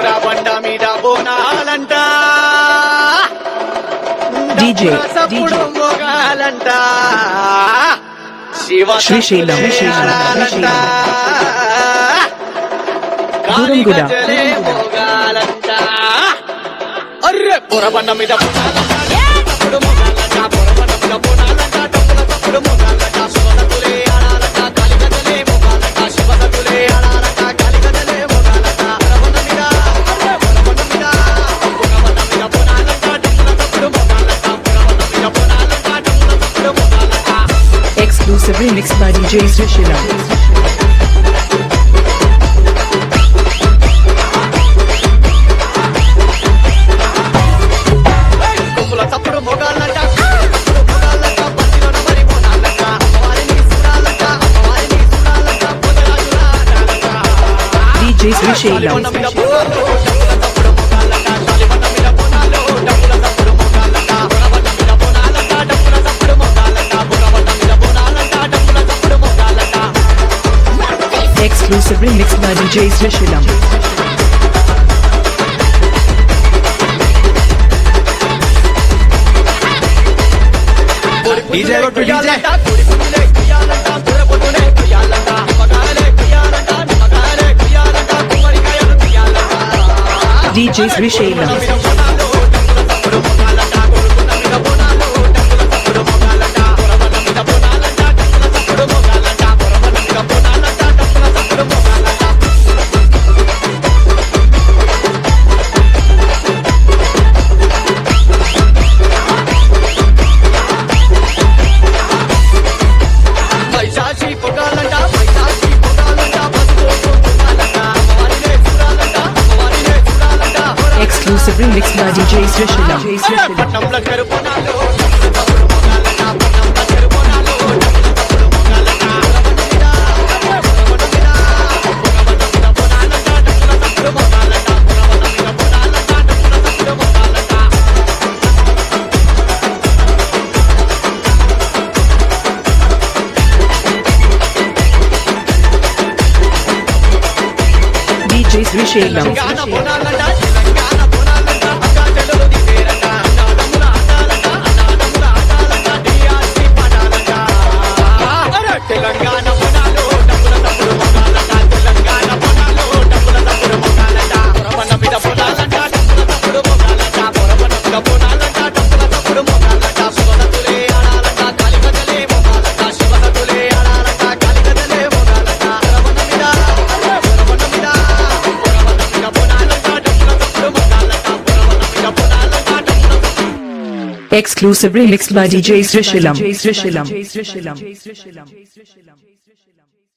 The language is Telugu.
బండ మీద బోనాలంట DJ, సప్పుడు DJ. మోగాలంట శివ శ్రీశైలం, శ్రీశైలం, ఆడాలంట. దూరంగుడ. కాలిగజ్జలే మోగాలంట అర్రె పొరబండ మీద బోనాలంట, తప్పుడు మోగాలంట, పొరబండ మీద బోనాలంట, తప్పుల తప్పుడు మోగాలంట, శివసత్తులే ఆడాలంట, కాలిగజ్జలే మోగాలంట, శివసత్తులే ఆడాలంట, కాలిగజ్జలే మోగాలంట, పొరబండ మీద, అర్రె పొరబండ మీద, పొరబండ మీద బోనాలంట, తప్పుల తప్పుడు మోగాలంట, పొరబండ మీద బోనాలంట, తప్పుల తప్పుడు మోగాలంట. Exclusive remix by DJ Srishilam. కొమ్ముల తప్పుడు మొగాళ్ళంట తప్పుడు మొగాళ్ళంట పట్టిలోన మరి మొనాలంట అమ్మవారిని చూడాలంట అమ్మవారిని చూడాలంట పొదరాజుల ఆడాలంట DJ Srishilam. శాలివన్న మీద బోనాలు, డప్పుల తప్పుడు మొగాళ్ళంట శాలివన్న మీద బోనాలు, డప్పుల తప్పుడు మొగాళ్ళంట బురవన్న మీద బోనాలంట డప్పుల తప్పుడు మొగాళ్ళంట బురవన్న మీద బోనాలంట డప్పుల తప్పుడు మొగాళ్ళంట Exclusive remix by DJ Srishilam. DJ కొట్టు డీజే కుడి పుట్టులే కుయ్యాలంట కుర్ర పుట్టులే కుయ్యాలంట నిమ్మకాయలే కుయ్యాలంట నిమ్మకాయలే కుయ్యాలంట కుమ్మరికాయలు కుయ్యాలంట DJ Srishilam. మీద బోనాలు డప్పుల తప్పుడు మొగాలంట కొడుకున్న మీద బోనాలు డప్పుల తప్పుడు మొగాలంట పొరవన్న మీద బోనాలంట డప్పుల తప్పుడు మొగాలంట పొరవన్న మీద బోనాలంట డప్పుల తప్పుడు మొగాలంట పైశాచి పొగాలంట పైశాచి పొగాలంట పసుపు పొగాలంట అమ్మవారినే చూడాలంట అమ్మవారినే చూడాలంట Exclusive remix by DJ Srishilam. పట్నంలో కరుపొనాలు తప్పుడు మొగాలంట పట్నంలో కరుపొనాలు తప్పుడు మొగాలంట పొరవన్న మీద పొరవన్న మీద పొరవన్న మీద బోనాలంట డప్పుల తప్పుడు మొగాలంట పొరవన్న మీద బోనాలంట డప్పుల తప్పుడు మొగాలంట DJ Srishilam. తెలంగాణ బోనాలంట తెలంగాణ బోనాలంట అక్కాచెల్లెలు దిగేరంట అన్నాదమ్ముల ఆటాలంట అన్నాదమ్ముల ఆటాలంట డిఆర్సి పాటాలంట అరే తెలంగాణ బోనాలు డబ్బుల తప్పుడు మొగాలంట తెలంగాణ బోనాలు డబ్బుల తప్పుడు మొగాలంట పొరవన్న మీద బోనాలంట డబ్బుల తప్పుడు మొగాలంట పొరవన్న మీద బోనాలంట డబ్బుల తప్పుడు మొగాలంట శివసతులే ఆడాలంట కాలిగజలే మొగాలంట శివసతులే ఆడాలంట కాలిగజలే మొగాలంట పొరవన్న మీద అరే పొరవన్న మీద పొరవన్న మీద బోనాలంట డబ్బుల తప్పుడు మొగాలంట పొరవన్న మీద బోనాలంట డబ్బుల తప్పుడు Exclusive remix by DJ Srishilam.